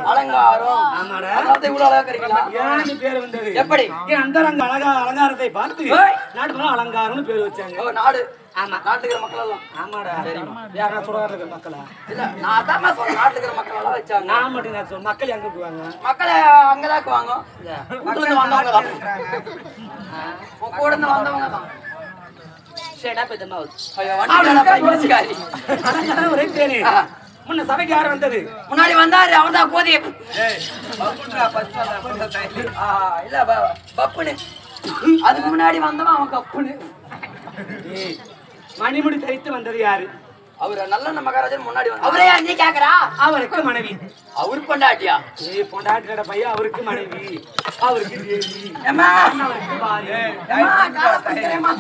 அலங்காரம் ஆமாடா. அதனால இவ்வளவு அழகா இருக்கிறீங்களா ஏன்னு பேர் வந்தது எப்படி? என் அந்தரங்க அழகா அலங்காரத்தை பார்த்து ஏய். நாட்டு மேல அலங்காரம்னு பேர் வச்சாங்க ஓ, நாடு ஆமா. நாட்டுல இருக்கிற மக்கள் எல்லாம் ஆமாடா யாரா சுடகாட்டில் இருக்கிற மக்களா இல்ல நான் அதான் சொல்றேன் நாட்டுல இருக்கிற மக்கள் எல்லாம் வச்சாங்க நான் மட்டும் நான் சொல்ல மக்கள் எங்க போவாங்க மக்களை அங்கதான் வாங்க உங்க இருந்து வந்தவங்க தான் உங்க கூட இருந்து வந்தவங்க தான் ஷேடா பெத்தமா ஐயோ வண்டி பையன்காரி அலங்காரம் ஒரே தேனி முன்ன சபைக்கு யார் வந்தது முன்னாடி வந்தாரு அவர் தான் கோதி இல்ல ப- பப்புனு அதுக்கு முன்னாடி வந்தவன் அவன் கப்புனு ஏய், மணிமுடி தரித்து வந்தது யாரு அவரு நல்ல மகாராஜன் முன்னாடி வந்து அவரே நீ கேக்குறா அவருக்கு மனைவி அவரு பொண்டாட்டியா ஏய் பொண்டாட்டியோட பையன் அவருக்கு மனைவி அவருக்கு தேவி ஏம்மா அவருக்கு பாரு ஏம்மா, காலை பிடிக்கிறேம்மா.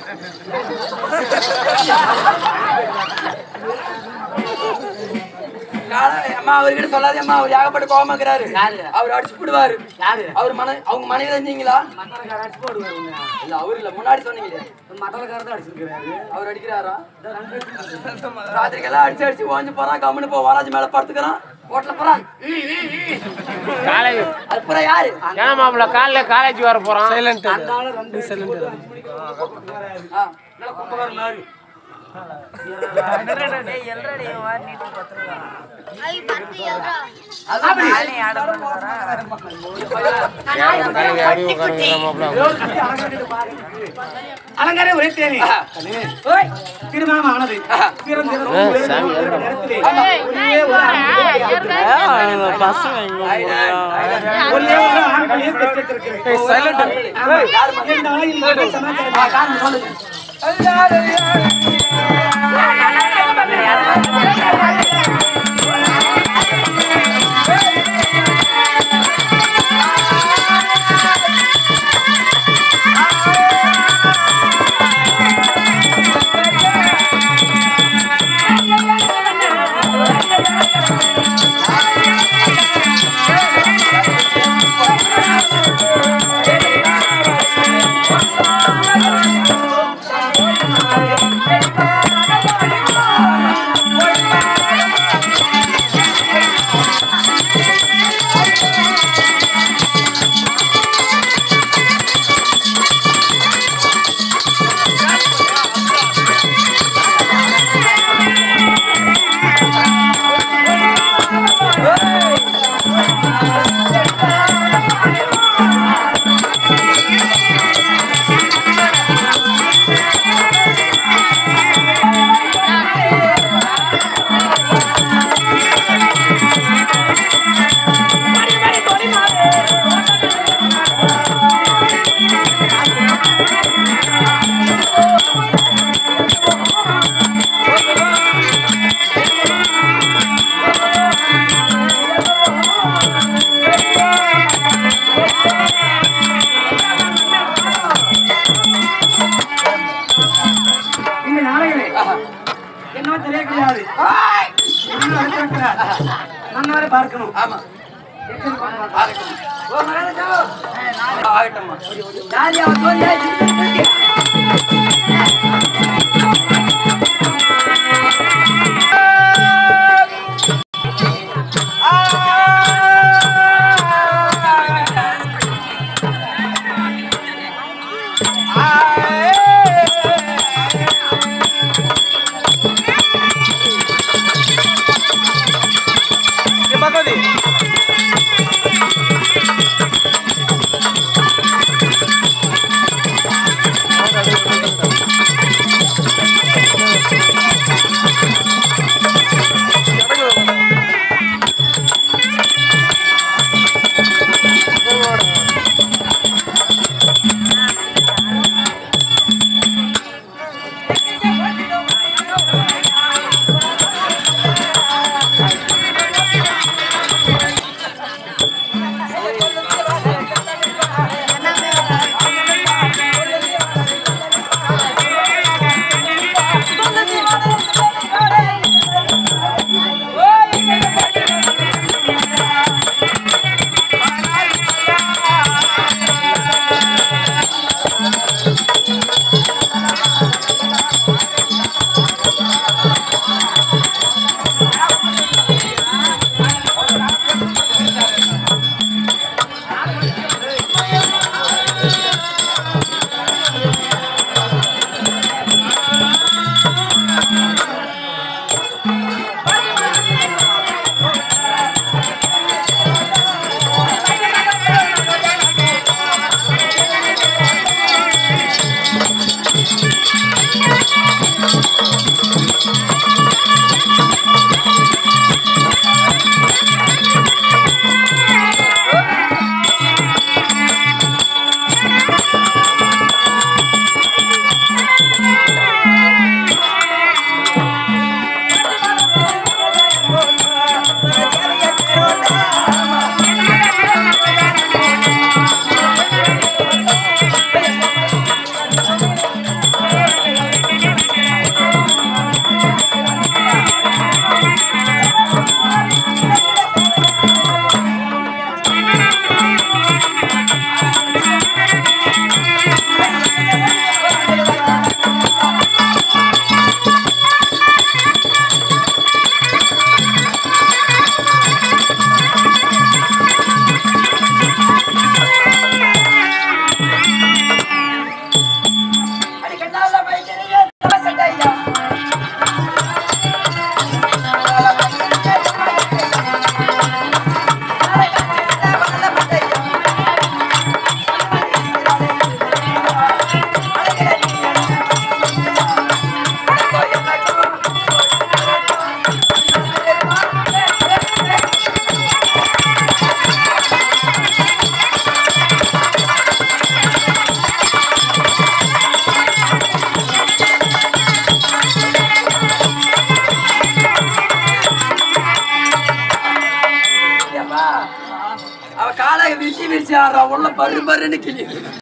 காலை, அம்மா அவர்கிட்ட சொல்லாதேம்மா அவர் ஏகப்பட்ட கோவமா இருக்கிறாரு யாரு? அவர் அடிச்சு போடுவாரு யாரு அவர் மன அவங்க மனைவி இருந்தீங்களா மட்டலக்கார அடிச்சு போடுவாரு உன்னை. இல்ல அவர் இல்ல முன்னாடி சொன்னீங்களே மட்டலக்கார தான் அடிச்சிருக்கிறாரு அவர் அடிக்கிறாரா ராத்திரிக்கெல்லாம் அடிச்சு அடிச்சு ஓஞ்சு போறான் கம்முன்னு போ வாராஜ் மேல படுத்துக்கிறான் ஓட்டல போறான் காலேஜ் அப்புறம் யாரு ஏன் மாப்பிள்ள காலைல காலேஜ் வர போறான் சைலண்ட் அந்த ஆளு ரெண்டு அடிச்சு போட்டு அஞ்சு மணிக்கு வந்து கூப்பிட்டு வராரு. ஆ, நல்லா கும்பகாரன் மாதிரி அலங்காரம் ஒரே தேனி ஓய், திருமணம் ஆனது சிறந்த நேரத்திலே ஒரே ஒரு ஆண் ஒரே ஒரு ஆண் பிள்ளையை பெற்றெடுத்திருக்கிறேன். ஆமா. இருந்தாலும் இந்த சமாச்சாரம் இந்த நாளையிலே என்னவோ தெரிய கிடையாது என்ன வச்சிருக்கிறார்? நன்னாரே பார்க்கணும் ஆமா ஆகட்டும். ஓ, மகாராஜா. ஆகட்டும்மா. ஜாலியா ஜோலியா இருக்கு. அவ காலை விரிச்சு விரிச்சு ஆடுறா உள்ள பரு பருன்னு கிளி